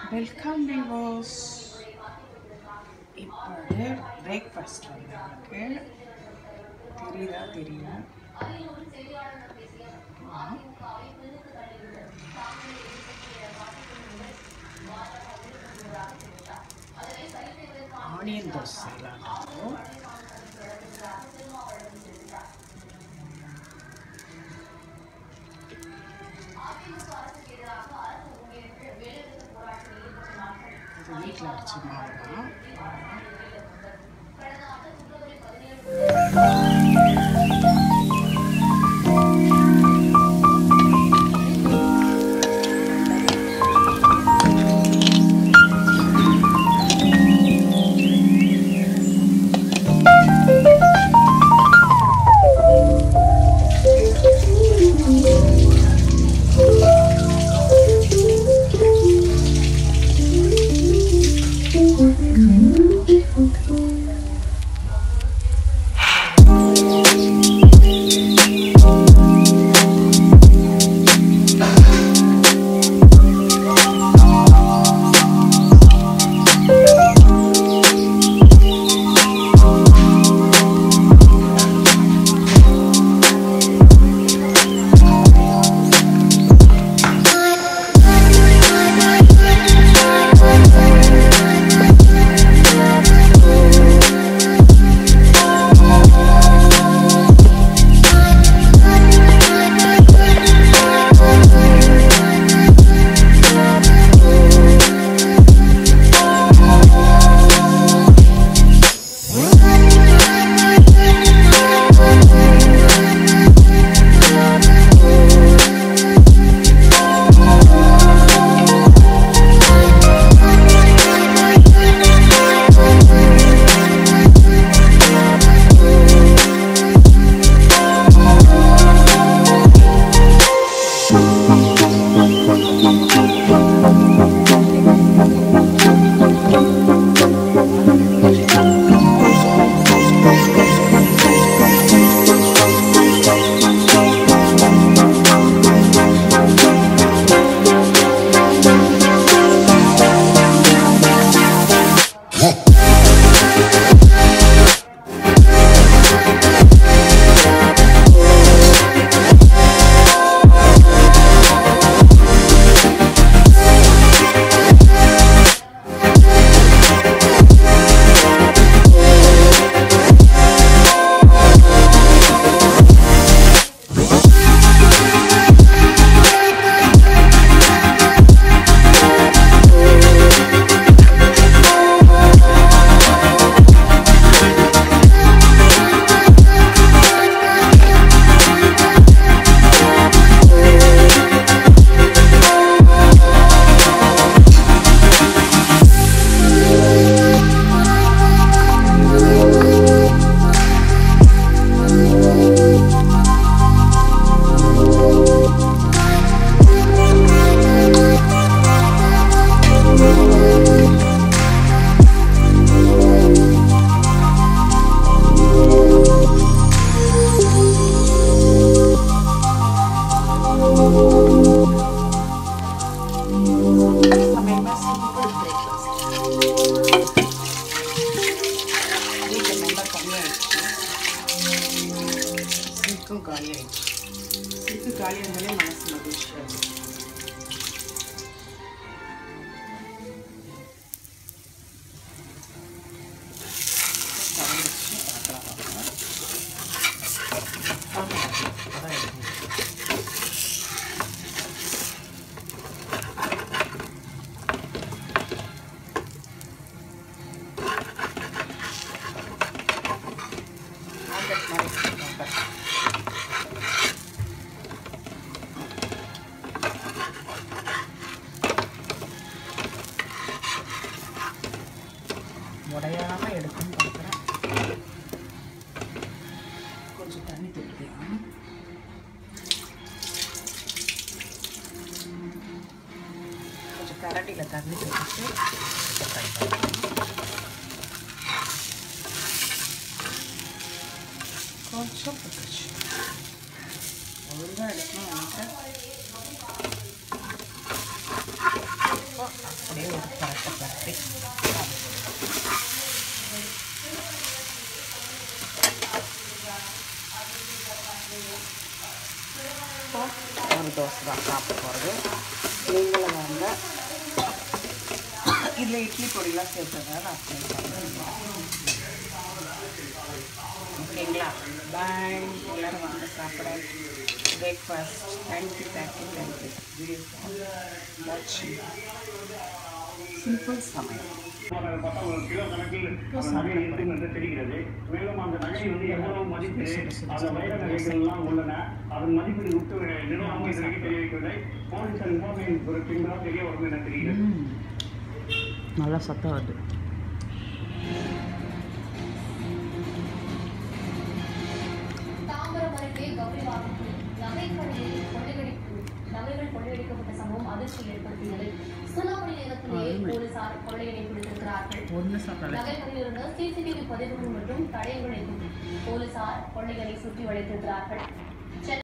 Welcome விவோஸ் இப்போது breakfast வந்து நமக்கு தெரியுதா தெரியல ஆ. ஆனியன் தோசை செய்யலாம்னு இது வீட்டில் அரைச்ச மாவு தான் சமையல்னா சிம்பிள் பிரேக்ஃபாஸ்ட் வீட்டில் நல்லா கம்மியாகிடுச்சு சிங்க்கும் காலியாகிடுச்சு சிங்க்கு காலியானாலே மனசு மகிழ்ச்சியாக இருக்கும் ஸ்டவ் வச்சு பார்க்கலாம் வாங்க. அதான் எடுக்கணும். ஆம்லெட் மாதிரி செய்வாங்க. உடையாம எடுக்கணும்னு பார்க்குறேன் கொஞ்சம் தண்ணி தொட்டுக்கலாம் கொஞ்சம் கரண்டியில் தண்ணி தொட்டுட்டு தக்காளி போடலாம். கொஞ்சம் போட்டுச்சு ஒழுங்காக எடுக்கணும் நினைக்கிறேன் அப்படியே ஒரு சாப்பாடு நீங்களும் வாங்க இதில் இட்லி பொடிலாம் சேர்த்துறதுனால நான் ஓகேங்களா பாய் எல்லோரும் வாங்க சாப்பிட breakfast thank you thank you thank you video வாட்சிங் சிம்பிள் சமையல் பார்த்தா ஒரு கிலோ கணக்கில் அந்த நகை இருக்கும் என்று தெரிகிறது மேலும் அந்த நகை வந்து எவ்வளவு மதிப்பு அந்த வைர நகைகள் எல்லாம் உள்ளன அதன் மதிப்பீடு விட்டு நிறுவனமும் இது வரைக்கும் தெரிவிக்கவில்லை போலீசார் விசாரணையின் ஒரு பின்தான் தெரிய வரும் என தெரிகிறது நல்லா சத்தம் வருது தாம்பரம் அருகே கௌரிவாக்கத்தில் நகைக்கடையில் கொள்ளையடிப்பு நகைகள் கொள்ளையடிக்கப்பட்ட சம்பவம் அதிர்ச்சி ஏற்படுத்தியது சில மணி நேரத்திலேயே போலீசார் கொள்ளையனை பிடித்திருக்கிறார்கள் ஒன்று சாப்பிடல நகைகளில் இருந்த சிசிடிவி பதிவுகள் மற்றும் தடயங்களை கொண்டு போலீசார் கொள்ளையனை சுற்றி வளைத்திருக்கிறார்கள்